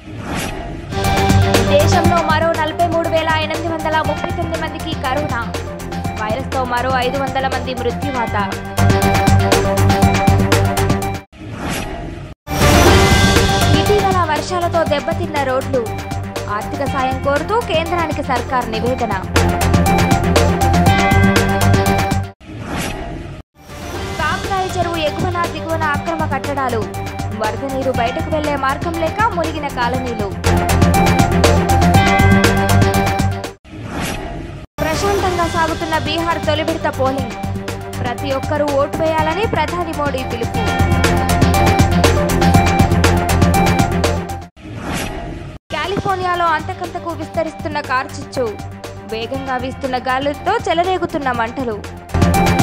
దేశంలో మరో నలభై మూడు వేల ఎనిమిది వందల ముప్పై తొమ్మిది మందికి కరోనా వైరస్తో మరో ఐదు వందల మంది మృత్యువాత ఇటీవల వర్షాలతో దెబ్బతిన్న రోడ్లు ఆర్థిక సాయం కోరుతూ కేంద్రానికి సర్కార్ నివేదన కాకరాయి చెరువు ఎగువన దిగువన అక్రమ కట్టడాలు వరద నీరు బయటకు వెళ్లే మార్గం లేక మునిగిన కాలనీలు ప్రశాంతంగా సాగుతున్న బీహార్ తొలి విడత పోలింగ్ ప్రతి ఒక్కరూ ఓటు వేయాలని ప్రధాని మోడీ పిలుపు కాలిఫోర్నియాలో అంతకంతకు విస్తరిస్తున్న కార్చిచ్చు వేగంగా వీస్తున్న గాలులతో చెలరేగుతున్న మంటలు